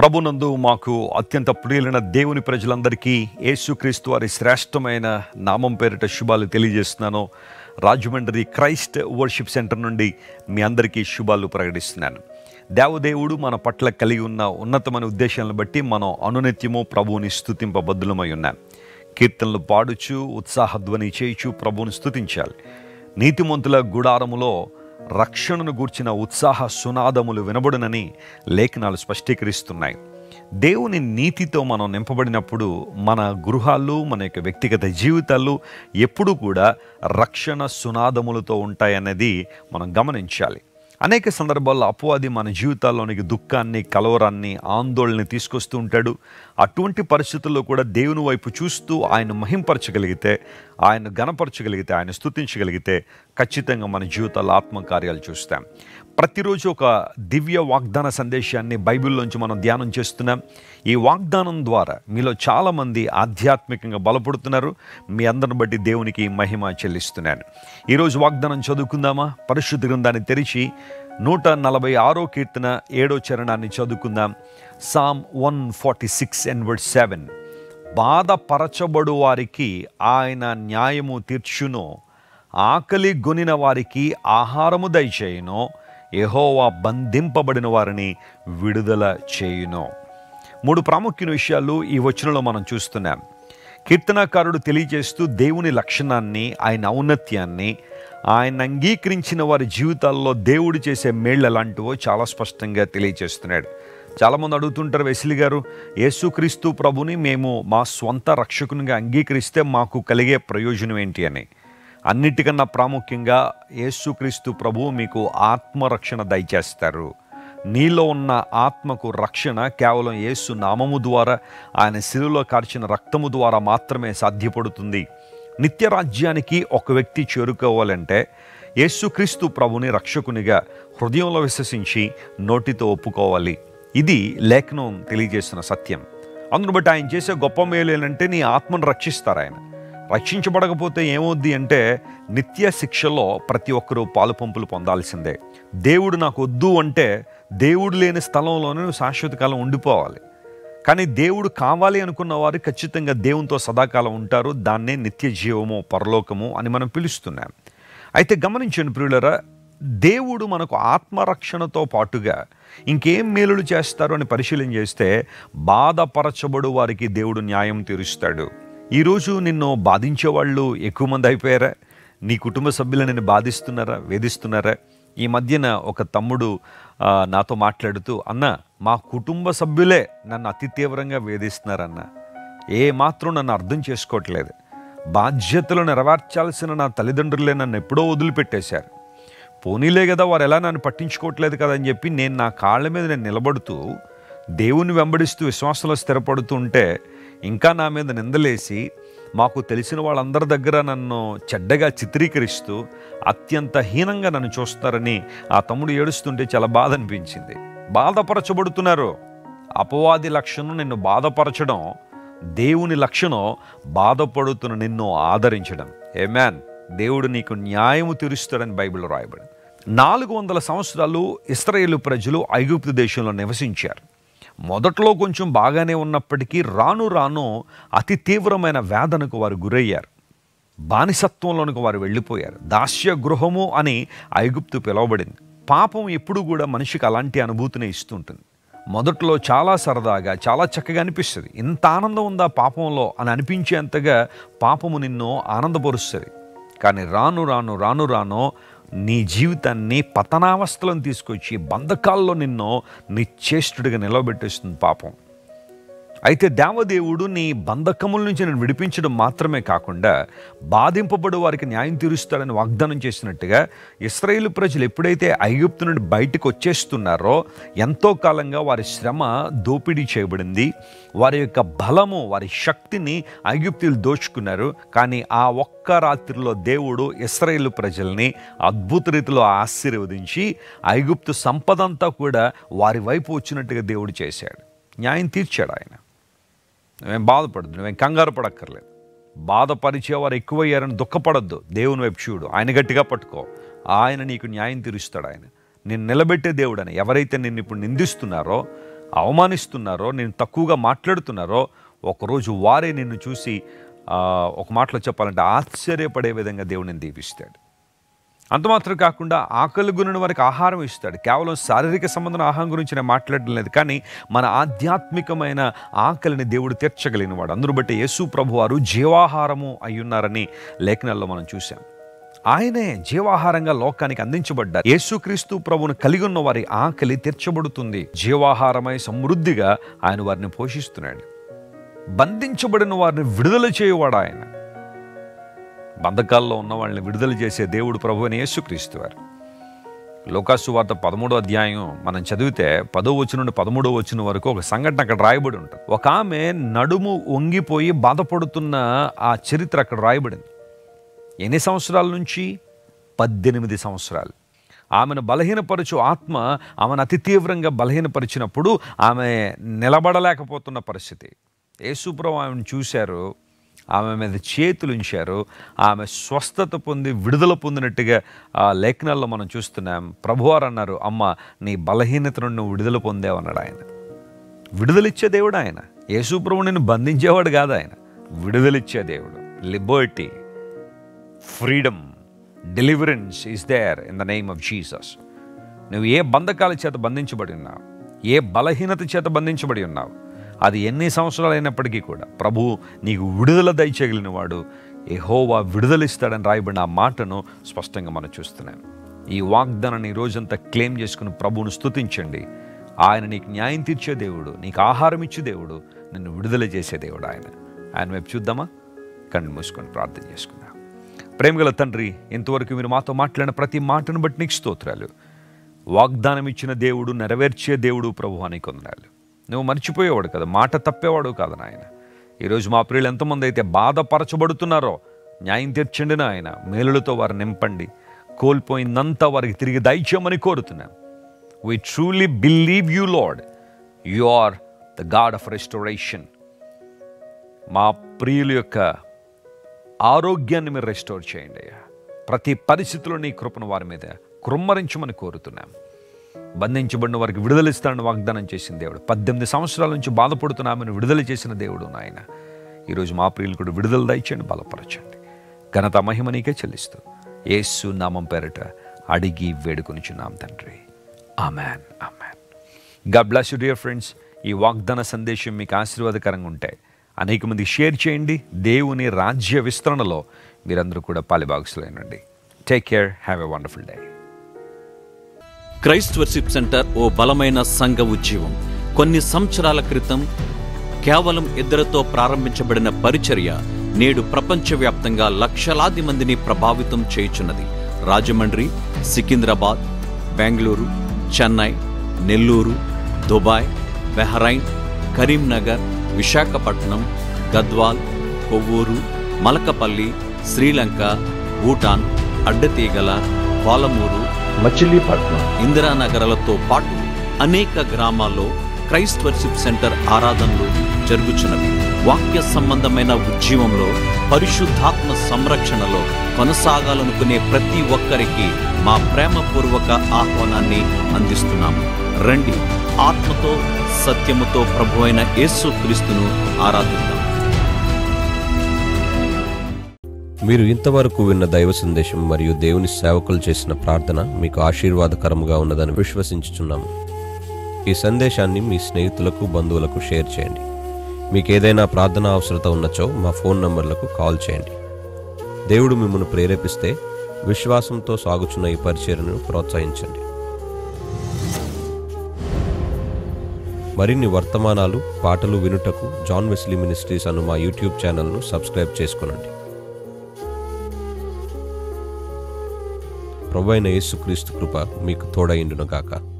ప్రభునందు మాకు అత్యంత ప్రియులైన దేవుని ప్రజలందరికీ యేసుక్రీస్తు వారి శ్రేష్టమైన నామం పేరిట శుభాలు తెలియజేస్తున్నాను రాజమండ్రి క్రైస్ట్ వర్షిప్ సెంటర్ నుండి మీ అందరికీ శుభాలు ప్రకటిస్తున్నాను దేవదేవుడు మన పట్ల కలిగి ఉన్న ఉన్నతమైన ఉద్దేశాలను బట్టి మనం అనునిత్యము ప్రభువుని స్థుతింపబద్దులమై ఉన్నాం కీర్తనలు పాడుచు ఉత్సాహధ్వని చేయుచు ప్రభువుని స్థుతించాలి నీతిమంతుల గుడారములో రక్షణను గూర్చిన ఉత్సాహ సునాదములు వినబడునని లేఖనాలు స్పష్టీకరిస్తున్నాయి దేవుని నీతితో మనం నింపబడినప్పుడు మన గృహాలు మన యొక్క వ్యక్తిగత జీవితాలు ఎప్పుడూ కూడా రక్షణ సునాదములతో ఉంటాయన్నది మనం గమనించాలి అనేక సందర్భాల్లో అపవాది మన జీవితాల్లోనికి దుఃఖాన్ని కలవరాన్ని ఆందోళనని తీసుకొస్తూ ఉంటాడు అటువంటి పరిస్థితుల్లో కూడా దేవుని వైపు చూస్తూ ఆయన మహింపరచగలిగితే ఆయన గణపరచగలిగితే ఆయన స్తుతించగలిగితే ఖచ్చితంగా మన జీవితాల్లో ఆత్మకార్యాలు చూస్తాం ప్రతిరోజు ఒక దివ్య వాగ్దాన సందేశాన్ని బైబిల్లోంచి మనం ధ్యానం చేస్తున్నాం ఈ వాగ్దానం ద్వారా మీలో చాలామంది ఆధ్యాత్మికంగా బలపడుతున్నారు మీ అందరిని బట్టి దేవునికి మహిమ చెల్లిస్తున్నాను ఈరోజు వాగ్దానం చదువుకుందామా పరిశుద్ధ గ్రంథాన్ని తెరిచి నూట నలభై ఆరో కీర్తన ఏడో చరణాన్ని చదువుకుందాం psalm one forty six and word seven బాధపరచబడు వారికి ఆయన న్యాయము తీర్చును ఆకలి గొనిన వారికి ఆహారము దయచేయును యెహోవా బంధింపబడిన వారిని విడుదల చేయును మూడు ప్రాముఖ్యమైన విషయాలు ఈ వచనంలో మనం చూస్తున్నాం కీర్తనాకారుడు తెలియజేస్తూ దేవుని లక్షణాన్ని ఆయన ఔన్నత్యాన్ని ఆయన అంగీకరించిన వారి జీవితాల్లో దేవుడు చేసే మేళ్ళు ఎలాంటివో చాలా స్పష్టంగా తెలియజేస్తున్నాడు చాలామంది అడుగుతుంటారు వెసిలి గారు యేసుక్రీస్తు ప్రభుని మేము మా స్వంత రక్షకునిగా అంగీకరిస్తే మాకు కలిగే ప్రయోజనం ఏంటి అని అన్నిటికన్నా ప్రాముఖ్యంగా యేసుక్రీస్తు ప్రభువు మీకు ఆత్మరక్షణ దయచేస్తారు నీలో ఉన్న ఆత్మకు రక్షణ కేవలం యేసు నామము ద్వారా ఆయన శిలువలో కార్చిన రక్తము ద్వారా మాత్రమే సాధ్యపడుతుంది నిత్య రాజ్యానికి ఒక వ్యక్తి చేరుకోవాలంటే యేసుక్రీస్తు ప్రభుని రక్షకునిగా హృదయంలో విశ్వసించి నోటితో ఒప్పుకోవాలి ఇది లేఖనం తెలియజేసిన సత్యం అందును బట్టి ఆయన చేసే గొప్ప మేలు ఏంటంటే నీ ఆత్మను రక్షిస్తారు ఆయన రక్షించబడకపోతే ఏమవుద్ది అంటే నిత్య శిక్షలో ప్రతి ఒక్కరూ పాలు పంపులు పొందాల్సిందే దేవుడు నాకు వద్దు అంటే దేవుడు లేని స్థలంలోనే నువ్వు శాశ్వత కాలం ఉండిపోవాలి కానీ దేవుడు కావాలి అనుకున్న వారు ఖచ్చితంగా దేవునితో సదాకాలం ఉంటారు దాన్నే నిత్య జీవము పరలోకము అని మనం పిలుస్తున్నాం అయితే గమనించండి ప్రియులరా దేవుడు మనకు ఆత్మరక్షణతో పాటుగా ఇంకేం మేలులు చేస్తారు అని పరిశీలన చేస్తే బాధపరచబడు వారికి దేవుడు న్యాయం తీరుస్తాడు ఈరోజు నిన్ను బాధించే వాళ్ళు ఎక్కువ మంది అయిపోయారా నీ కుటుంబ సభ్యులు నిన్ను బాధిస్తున్నారా వేధిస్తున్నారా ఈ మధ్యన ఒక తమ్ముడు ఆ, నాతో మాట్లాడుతూ అన్న మా కుటుంబ సభ్యులే నన్ను అతి తీవ్రంగా వేధిస్తున్నారన్న ఏ మాత్రం నన్ను అర్థం చేసుకోవట్లేదు బాధ్యతలు నెరవేర్చాల్సిన నా తల్లిదండ్రులే నన్ను ఎప్పుడో వదిలిపెట్టేశారు పోనీలే కదా వారు ఎలా నన్ను పట్టించుకోవట్లేదు కదా అని చెప్పి నేను నా కాళ్ళ మీద నేను నిలబడుతూ దేవుని వెంబడిస్తూ విశ్వాసంలో స్థిరపడుతూ ఉంటే ఇంకా నా మీద నిందలేసి మాకు తెలిసిన వాళ్ళందరి దగ్గర నన్ను చెడ్డగా చిత్రీకరిస్తూ అత్యంత హీనంగా నన్ను చూస్తారని ఆ తమ్ముడు ఏడుస్తుంటే చాలా బాధ అనిపించింది బాధపరచబడుతున్నారు అపవాది లక్షణం నిన్ను బాధపరచడం దేవుని లక్షణం బాధపడుతున్న నిన్ను ఆదరించడం ఏ మ్యాన్ దేవుడు నీకు న్యాయము తీరుస్తాడని బైబిల్లో రాయబడింది నాలుగు వందల సంవత్సరాలు ఇస్రాయేలు ప్రజలు ఐగుప్తు దేశంలో నివసించారు మొదట్లో కొంచెం బాగానే ఉన్నప్పటికీ రాను రాను అతి తీవ్రమైన వేదనకు వారు గురయ్యారు బానిసత్వంలోనికి వారు వెళ్ళిపోయారు దాస్య గృహము అని ఐగుప్తు పిలువబడింది పాపం ఎప్పుడు కూడా మనిషికి అలాంటి అనుభూతిని ఇస్తుంటుంది మొదట్లో చాలా సరదాగా చాలా చక్కగా అనిపిస్తుంది ఇంత ఆనందం ఉందా పాపంలో అని అనిపించేంతగా పాపము నిన్ను ఆనందపరుస్తుంది కానీ రాను రాను రాను రాను నీ జీవితాన్ని పతనావస్థలను తీసుకొచ్చి బంధకాల్లో నిన్ను నిశ్చేష్టుడిగా నిలబెట్టేస్తుంది పాపం అయితే దేవదేవుడు నీ బంధకముల నుంచి నేను విడిపించడం మాత్రమే కాకుండా బాధింపబడు వారికి న్యాయం తీరుస్తాడని వాగ్దానం చేసినట్టుగా ఇస్రాయేల్ ప్రజలు ఎప్పుడైతే ఐగుప్తు నుండి బయటకు వచ్చేస్తున్నారో ఎంతో కాలంగా వారి శ్రమ దోపిడీ చేయబడింది వారి యొక్క బలము వారి శక్తిని ఐగుప్తులు దోచుకున్నారు కానీ ఆ ఒక్క రాత్రిలో దేవుడు ఇస్రాయేల్ ప్రజల్ని అద్భుత రీతిలో ఆశీర్వదించి ఐగుప్తు సంపదంతా కూడా వారి వైపు వచ్చినట్టుగా దేవుడు చేశాడు న్యాయం తీర్చాడు ఆయన నువ్వేం బాధపడద్దు నువ్వేం కంగారు పడక్కర్లేదు బాధపరిచేవారు ఎక్కువయ్యారని దుఃఖపడద్దు దేవుని వైపు చూడు ఆయన గట్టిగా పట్టుకో ఆయన నీకు న్యాయం తీరుస్తాడు ఆయన నేను నిలబెట్టే దేవుడని ఎవరైతే నిన్ను ఇప్పుడు నిందిస్తున్నారో అవమానిస్తున్నారో నేను తక్కువగా మాట్లాడుతున్నారో ఒకరోజు వారే నిన్ను చూసి ఆ, ఒక మాటలో చెప్పాలంటే ఆశ్చర్యపడే విధంగా దేవుడు నేను దీవిస్తాడు అంత మాత్రం కాకుండా ఆకలి గురిన వారికి ఆహారం ఇస్తాడు కేవలం శారీరక సంబంధం ఆహారం గురించి నేను మాట్లాడడం లేదు కానీ మన ఆధ్యాత్మికమైన ఆకలిని దేవుడు తీర్చగలిగిన వాడు అందరూ బట్టి యేసు ప్రభు వారు జీవాహారము అయ్యున్నారని లేఖనాల్లో మనం చూసాం ఆయనే జీవాహారంగా లోకానికి అందించబడ్డారు యేసుక్రీస్తు ప్రభువును కలిగి ఉన్న వారి ఆకలి తీర్చబడుతుంది జీవాహారమై సమృద్ధిగా ఆయన వారిని పోషిస్తున్నాడు బంధించబడిన వారిని విడుదల చేయవాడు ఆయన బంధకాల్లో ఉన్న వాళ్ళని విడుదల చేసే దేవుడు ప్రభు అని యేసుక్రీస్తు వారు లోకాసు వార్త పదమూడో అధ్యాయం మనం చదివితే పదో వచ్చిన నుండి పదమూడో వచ్చిన వరకు ఒక సంఘటన అక్కడ రాయబడి ఉంటుంది ఒక ఆమె నడుము వంగిపోయి బాధపడుతున్న ఆ చరిత్ర అక్కడ రాయబడింది ఎన్ని సంవత్సరాల నుంచి పద్దెనిమిది సంవత్సరాలు ఆమెను బలహీనపరచు ఆత్మ ఆమెను అతి తీవ్రంగా బలహీనపరిచినప్పుడు ఆమె నిలబడలేకపోతున్న పరిస్థితి యేసుప్రభు ఆమెను చూశారు ఆమె మీద చేతులు ఉంచారు ఆమె స్వస్థత పొంది విడుదల పొందినట్టుగా ఆ లేఖనాల్లో మనం చూస్తున్నాం ప్రభువారు అన్నారు అమ్మ నీ బలహీనత నుండి నువ్వు విడుదల పొందేవన్నాడు ఆయన విడుదలిచ్చే దేవుడు ఆయన యేసు ప్రభు నిన్ను బంధించేవాడు కాదు ఆయన విడుదలిచ్చే దేవుడు liberty freedom deliverance is there in the name of Jesus నువ్వు ఏ బంధకాల చేత బంధించబడి ఉన్నావు ఏ బలహీనత చేత బంధించబడి ఉన్నావు అది ఎన్ని సంవత్సరాలు అయినప్పటికీ కూడా ప్రభు నీకు విడుదల దయచేయగలిగిన వాడు ఎహోవా విడుదలిస్తాడని రాయబడిన ఆ మాటను స్పష్టంగా మనం చూస్తున్నాం ఈ వాగ్దానాన్ని ఈ రోజంతా క్లెయిమ్ చేసుకుని ప్రభువును స్తుతించండి ఆయన నీకు న్యాయం తీర్చే దేవుడు నీకు ఆహారం ఇచ్చే దేవుడు నిన్ను విడుదల చేసే దేవుడు ఆయన ఆయన వైపు చూద్దామా కళ్ళు మూసుకొని ప్రార్థన చేసుకుందాం ప్రేమగల తండ్రి ఇంతవరకు మీరు మాతో మాట్లాడిన ప్రతి మాటను బట్టి నీకు స్తోత్రాలు వాగ్దానం ఇచ్చిన దేవుడు నెరవేర్చే దేవుడు ప్రభు అని కొందనాలు నువ్వు మర్చిపోయేవాడు కదా మాట తప్పేవాడు కాదు నాయన ఈరోజు మా ప్రియులు ఎంతమంది అయితే బాధపరచబడుతున్నారో న్యాయం తీర్చండి నాయన మేలులతో వారు నింపండి కోల్పోయిందంతా వారికి తిరిగి దయచేయమని కోరుతున్నాం we truly believe you Lord you are the God of restoration మా ప్రియుల యొక్క ఆరోగ్యాన్ని మీరు రెస్టోర్ చేయండి అయ్యా ప్రతి పరిస్థితిలో నీ కృపను వారి మీద కృమ్మరించమని కోరుతున్నాం బంధించబడిన వారికి విడుదలిస్తానని వాగ్దానం చేసిన దేవుడు పద్దెనిమిది సంవత్సరాల నుంచి బాధపడుతున్నామని విడుదల చేసిన దేవుడు నాయన ఈరోజు మా ప్రియులు కూడా విడుదల దయచేయండి బలపరచండి ఘనత మహిమ నీకే చెల్లిస్తూ యేసు నామం పేరట అడిగి వేడుకొనిచున్నాం తండ్రి amen amen God bless you dear friends ఈ వాగ్దాన సందేశం మీకు ఆశీర్వాదకరంగా ఉంటే అనేక మంది షేర్ చేయండి దేవుని రాజ్య విస్తరణలో మీరందరూ కూడా పాలిభాగస్తులైనండి take care have a wonderful day Christ worship centre ఓ బలమైన సంఘ ఉద్యమం కొన్ని సంవత్సరాల క్రితం కేవలం ఇద్దరితో ప్రారంభించబడిన పరిచర్య నేడు ప్రపంచవ్యాప్తంగా లక్షలాది మందిని ప్రభావితం చేయుచున్నది రాజమండ్రి సికింద్రాబాద్ బెంగళూరు చెన్నై నెల్లూరు దుబాయ్ బెహరైన్ కరీంనగర్ విశాఖపట్నం గద్వాల్ కొవ్వూరు మలకపల్లి శ్రీలంక భూటాన్ అడ్డతీగల పాలమూరు మచిలీపట్నం ఇందిరానగరాలతో పాటు అనేక గ్రామాల్లో క్రైస్ట్ వర్షిప్ సెంటర్ ఆరాధనలు జరుగుచున్నవి వాక్య సంబంధమైన ఉద్యమంలో పరిశుద్ధాత్మ సంరక్షణలో కొనసాగాలనుకునే ప్రతి ఒక్కరికి మా ప్రేమపూర్వక ఆహ్వానాన్ని అందిస్తున్నాము రండి ఆత్మతో సత్యముతో ప్రభు అయిన యేసు క్రీస్తును ఆరాధిద్దాం మీరు ఇంతవరకు విన్న దైవ సందేశం మరియు దేవుని సేవకులు చేసిన ప్రార్థన మీకు ఆశీర్వాదకరముగా ఉన్నదని విశ్వసించుచున్నాము ఈ సందేశాన్ని మీ స్నేహితులకు బంధువులకు షేర్ చేయండి మీకు ఏదైనా ప్రార్థన అవసరత ఉన్నచో మా ఫోన్ నంబర్లకు కాల్ చేయండి దేవుడు మిమ్మల్ని ప్రేరేపిస్తే విశ్వాసంతో సాగుచున్న ఈ పరిచర్ను ప్రోత్సహించండి మరిన్ని వర్తమానాలు పాటలు వినుటకు జాన్ వెస్లీ మినిస్ట్రీస్ అను మా యూట్యూబ్ ఛానల్ను సబ్స్క్రైబ్ చేసుకునండి ప్రభు అయిన యేసుక్రీస్తు కృప మీకు తోడైండును గాక